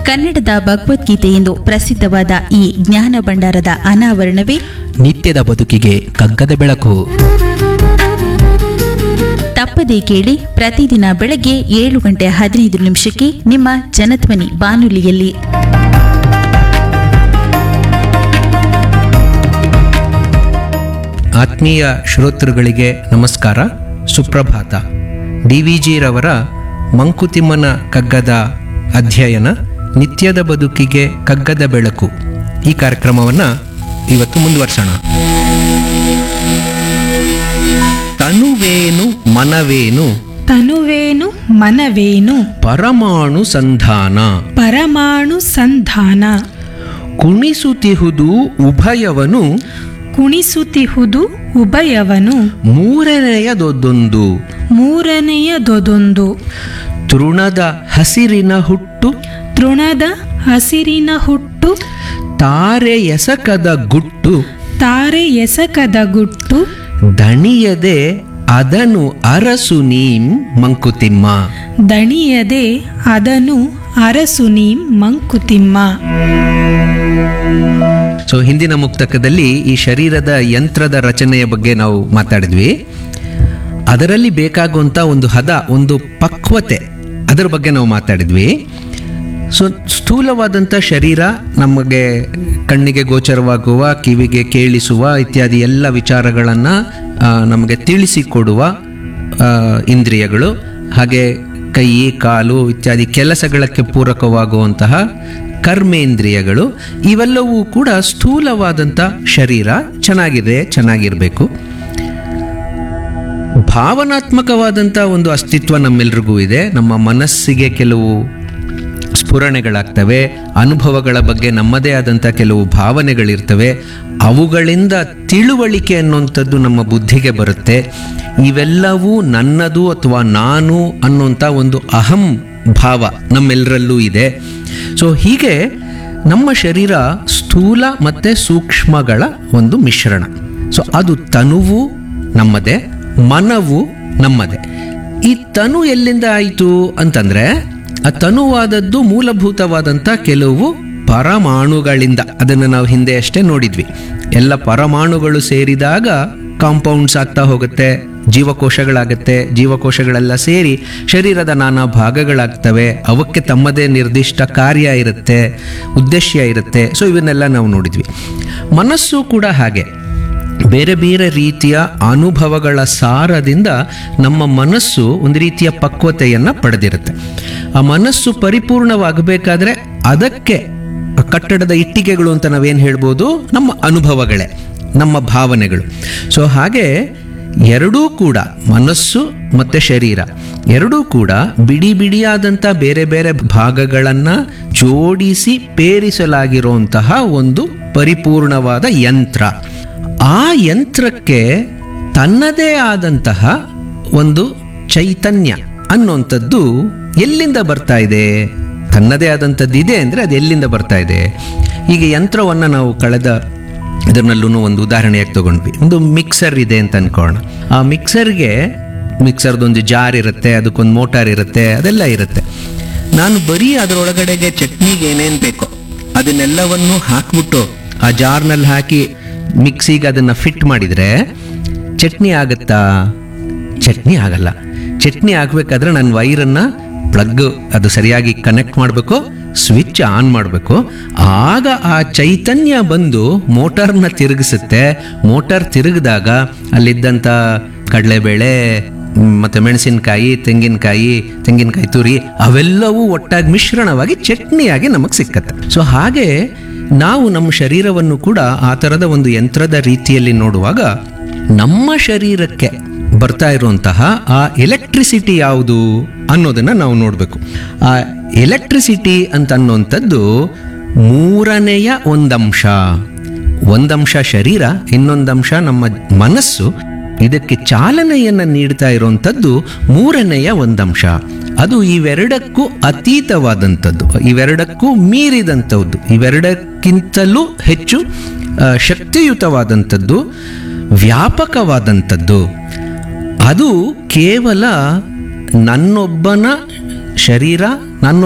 ಕನ್ನಡದ ಭಗವದ್ಗೀತೆ ಎಂದು ಪ್ರಸಿದ್ಧವಾದ ಈ ಜ್ಞಾನ ಭಂಡಾರದ ಅನಾವರಣವೇ ನಿತ್ಯದ ಬದುಕಿಗೆ ಕಗ್ಗದ ಬೆಳಕು ತಪ್ಪದೇ ಕೇಳಿ ಪ್ರತಿದಿನ ಬೆಳಗ್ಗೆ ಏಳು ಗಂಟೆ ಹದಿನೈದು ನಿಮಿಷಕ್ಕೆ ನಿಮ್ಮ ಜನಧ್ವನಿ ಬಾನುಲಿಯಲ್ಲಿ ಆತ್ಮೀಯ ಶ್ರೋತೃಗಳಿಗೆ ನಮಸ್ಕಾರ ಸುಪ್ರಭಾತ ಡಿ ವಿ ಜಿರವರ ಮಂಕುತಿಮ್ಮನ ಕಗ್ಗದ ಅಧ್ಯಯನ ನಿತ್ಯದ ಬದುಕಿಗೆ ಕಗ್ಗದ ಬೆಳಕು ಈ ಕಾರ್ಯಕ್ರಮವನ್ನು ಇವತ್ತು ಮುಂದುವರ್ಸೋಣ ತನುವೇನು ಮನವೇನು ತನುವೇನು ಮನವೇನು ಪರಮಾಣು ಸಂಧಾನ ಪರಮಾಣು ಸಂಧಾನ ಕುಣಿಸುತ್ತಿಹುದು ಉಭಯವನು ಕುಣಿಸುತ್ತಿಹುದು ಉಭಯವನು ಮೂರನೆಯದೊಂದು ಮೂರನೆಯದೊದೊಂದು ತೃಣದ ಹಸಿರಿನ ಹುಟ್ಟು ತೃಣದ ಹಸಿರಿನ ಹುಟ್ಟು ತಾರೆ ಎಸಕದ ಗುಟ್ಟು ತಾರೆ ಎಸಕದ ಗುಟ್ಟು ದಣಿಯದೆ ಅದನು ಅರಸು ನೀಂ ಮಂಕುತಿಮ್ಮ ದಣಿಯದೆ ಅದನು ಅರಸು ನೀಂ ಮಂಕುತಿಮ್ಮ ಸೊ ಹಿಂದಿನ ಮುಕ್ತಕದಲ್ಲಿ ಈ ಶರೀರದ ಯಂತ್ರದ ರಚನೆಯ ಬಗ್ಗೆ ನಾವು ಮಾತಾಡಿದ್ವಿ ಅದರಲ್ಲಿ ಬೇಕಾಗುವಂಥ ಒಂದು ಹದ ಒಂದು ಪಕ್ವತೆ ಅದರ ಬಗ್ಗೆ ನಾವು ಮಾತಾಡಿದ್ವಿ ಸೊ ಸ್ಥೂಲವಾದಂಥ ಶರೀರ ನಮಗೆ ಕಣ್ಣಿಗೆ ಗೋಚರವಾಗುವ ಕಿವಿಗೆ ಕೇಳಿಸುವ ಇತ್ಯಾದಿ ಎಲ್ಲ ವಿಚಾರಗಳನ್ನು ನಮಗೆ ತಿಳಿಸಿಕೊಡುವ ಆ, ಇಂದ್ರಿಯಗಳು ಹಾಗೆ ಕೈ ಕಾಲು ಇತ್ಯಾದಿ ಕೆಲಸಗಳಕ್ಕೆ ಪೂರಕವಾಗುವಂತಹ ಕರ್ಮೇಂದ್ರಿಯಗಳು ಇವೆಲ್ಲವೂ ಕೂಡ ಸ್ಥೂಲವಾದಂಥ ಶರೀರ ಚೆನ್ನಾಗಿದೆ ಚೆನ್ನಾಗಿರಬೇಕು ಭಾವನಾತ್ಮಕವಾದಂಥ ಒಂದು ಅಸ್ತಿತ್ವ ನಮ್ಮೆಲ್ರಿಗೂ ಇದೆ ನಮ್ಮ ಮನಸ್ಸಿಗೆ ಕೆಲವು ಸ್ಫುರಣೆಗಳಾಗ್ತವೆ ಅನುಭವಗಳ ಬಗ್ಗೆ ನಮ್ಮದೇ ಆದಂಥ ಕೆಲವು ಭಾವನೆಗಳಿರ್ತವೆ ಅವುಗಳಿಂದ ತಿಳುವಳಿಕೆ ಅನ್ನುವಂಥದ್ದು ನಮ್ಮ ಬುದ್ಧಿಗೆ ಬರುತ್ತೆ ಇವೆಲ್ಲವೂ ನನ್ನದು ಅಥವಾ ನಾನು ಅನ್ನುವಂಥ ಒಂದು ಅಹಂ ಭಾವ ನಮ್ಮೆಲ್ಲರಲ್ಲೂ ಇದೆ ಸೊ ಹೀಗೆ ನಮ್ಮ ಶರೀರ ಸ್ಥೂಲ ಮತ್ತು ಸೂಕ್ಷ್ಮಗಳ ಒಂದು ಮಿಶ್ರಣ ಸೊ ಅದು ತನುವು ನಮ್ಮದೇ ಮನವು ನಮ್ಮದೇ ಈ ತನು ಎಲ್ಲಿಂದ ಆಯಿತು ಅಂತಂದ್ರೆ ಆ ತನುವಾದದ್ದು ಮೂಲಭೂತವಾದಂಥ ಕೆಲವು ಪರಮಾಣುಗಳಿಂದ ಅದನ್ನು ನಾವು ಹಿಂದೆ ಅಷ್ಟೇ ನೋಡಿದ್ವಿ ಎಲ್ಲ ಪರಮಾಣುಗಳು ಸೇರಿದಾಗ ಕಾಂಪೌಂಡ್ಸ್ ಆಗ್ತಾ ಹೋಗುತ್ತೆ ಜೀವಕೋಶಗಳಾಗತ್ತೆ ಜೀವಕೋಶಗಳೆಲ್ಲ ಸೇರಿ ಶರೀರದ ನಾನಾ ಭಾಗಗಳಾಗ್ತವೆ ಅವಕ್ಕೆ ತಮ್ಮದೇ ನಿರ್ದಿಷ್ಟ ಕಾರ್ಯ ಇರುತ್ತೆ ಉದ್ದೇಶ ಇರುತ್ತೆ ಸೊ ಇವನ್ನೆಲ್ಲ ನಾವು ನೋಡಿದ್ವಿ ಮನಸ್ಸು ಕೂಡ ಹಾಗೆ ಬೇರೆ ಬೇರೆ ರೀತಿಯ ಅನುಭವಗಳ ಸಾರದಿಂದ ನಮ್ಮ ಮನಸ್ಸು ಒಂದು ರೀತಿಯ ಪಕ್ವತೆಯನ್ನು ಪಡೆದಿರುತ್ತೆ ಆ ಮನಸ್ಸು ಪರಿಪೂರ್ಣವಾಗಬೇಕಾದ್ರೆ ಅದಕ್ಕೆ ಕಟ್ಟಡದ ಇಟ್ಟಿಗೆಗಳು ಅಂತ ನಾವೇನು ಹೇಳ್ಬೋದು ನಮ್ಮ ಅನುಭವಗಳೇ ನಮ್ಮ ಭಾವನೆಗಳು ಸೊ ಹಾಗೆ ಎರಡೂ ಕೂಡ ಮನಸ್ಸು ಮತ್ತು ಶರೀರ ಎರಡೂ ಕೂಡ ಬಿಡಿ ಬಿಡಿಯಾದಂಥ ಬೇರೆ ಬೇರೆ ಭಾಗಗಳನ್ನು ಜೋಡಿಸಿ ಪೇರಿಸಲಾಗಿರುವಂತಹ ಒಂದು ಪರಿಪೂರ್ಣವಾದ ಯಂತ್ರ ಆ ಯಂತ್ರಕ್ಕೆ ತನ್ನದೇ ಆದಂತಹ ಒಂದು ಚೈತನ್ಯ ಅನ್ನುವಂಥದ್ದು ಎಲ್ಲಿಂದ ಬರ್ತಾ ಇದೆ ತನ್ನದೇ ಆದಂಥದ್ದು ಇದೆ ಅಂದರೆ ಅದು ಎಲ್ಲಿಂದ ಬರ್ತಾ ಇದೆ ಈಗ ಯಂತ್ರವನ್ನು ನಾವು ಕಳೆದ ಇದರಲ್ಲೂ ಒಂದು ಉದಾಹರಣೆಯಾಗಿ ತಗೊಂಡ್ವಿ ಒಂದು ಮಿಕ್ಸರ್ ಇದೆ ಅಂತ ಅನ್ಕೋಣ ಆ ಮಿಕ್ಸರ್ಗೆ ಮಿಕ್ಸರ್ದೊಂದು ಜಾರ್ ಇರುತ್ತೆ ಅದಕ್ಕೊಂದು ಮೋಟಾರ್ ಇರುತ್ತೆ ಅದೆಲ್ಲ ಇರುತ್ತೆ ನಾನು ಬರೀ ಅದರೊಳಗಡೆಗೆ ಚಟ್ನಿಗೆ ಏನೇನು ಬೇಕೋ ಅದನ್ನೆಲ್ಲವನ್ನು ಹಾಕ್ಬಿಟ್ಟು ಆ ಜಾರ್ನಲ್ಲಿ ಹಾಕಿ ಮಿಕ್ಸಿಗೆ ಅದನ್ನು ಫಿಟ್ ಮಾಡಿದರೆ ಚಟ್ನಿ ಆಗುತ್ತಾ ಚಟ್ನಿ ಆಗಲ್ಲ ಚಟ್ನಿ ಆಗಬೇಕಾದ್ರೆ ನಾನು ವೈರನ್ನು ಪ್ಲಗ್ ಅದು ಸರಿಯಾಗಿ ಕನೆಕ್ಟ್ ಮಾಡಬೇಕು ಸ್ವಿಚ್ ಆನ್ ಮಾಡಬೇಕು ಆಗ ಆ ಚೈತನ್ಯ ಬಂದು ಮೋಟಾರ್ನ ತಿರುಗಿಸುತ್ತೆ ಮೋಟಾರ್ ತಿರುಗಿದಾಗ ಅಲ್ಲಿದ್ದಂಥ ಕಡಲೆಬೇಳೆ ಮ್, ಮತ್ತೆ ಮೆಣಸಿನಕಾಯಿ ತೆಂಗಿನಕಾಯಿ ತೆಂಗಿನಕಾಯಿ ತುರಿ ಅವೆಲ್ಲವೂ ಒಟ್ಟಾಗಿ ಮಿಶ್ರಣವಾಗಿ ಚಟ್ನಿಯಾಗಿ ನಮಗೆ ಸಿಕ್ಕತ್ತೆ ಸೊ ಹಾಗೆ ನಾವು ನಮ್ಮ ಶರೀರವನ್ನು ಕೂಡ ಆ ಥರದ ಒಂದು ಯಂತ್ರದ ರೀತಿಯಲ್ಲಿ ನೋಡುವಾಗ ನಮ್ಮ ಶರೀರಕ್ಕೆ ಬರ್ತಾ ಇರುವಂತಹ ಆ ಎಲೆಕ್ಟ್ರಿಸಿಟಿ ಯಾವುದು ಅನ್ನೋದನ್ನ ನಾವು ನೋಡಬೇಕು ಆ ಎಲೆಕ್ಟ್ರಿಸಿಟಿ ಅಂತ ಅನ್ನುವಂಥದ್ದು ಮೂರನೆಯ ಒಂದಂಶ ಒಂದಂಶ ಶರೀರ ಇನ್ನೊಂದಂಶ ನಮ್ಮ ಮನಸ್ಸು ಇದಕ್ಕೆ ಚಾಲನೆಯನ್ನು ನೀಡ್ತಾ ಇರುವಂಥದ್ದು ಮೂರನೆಯ ಒಂದಂಶ ಅದು ಇವೆರಡಕ್ಕೂ ಅತೀತವಾದಂಥದ್ದು ಇವೆರಡಕ್ಕೂ ಮೀರಿದಂಥದ್ದು ಇವೆರಡಕ್ಕಿಂತಲೂ ಹೆಚ್ಚು ಆ, ಶಕ್ತಿಯುತವಾದಂಥದ್ದು ವ್ಯಾಪಕವಾದಂಥದ್ದು ಅದು ಕೇವಲ ನನ್ನೊಬ್ಬನ ಶರೀರ ನನ್ನ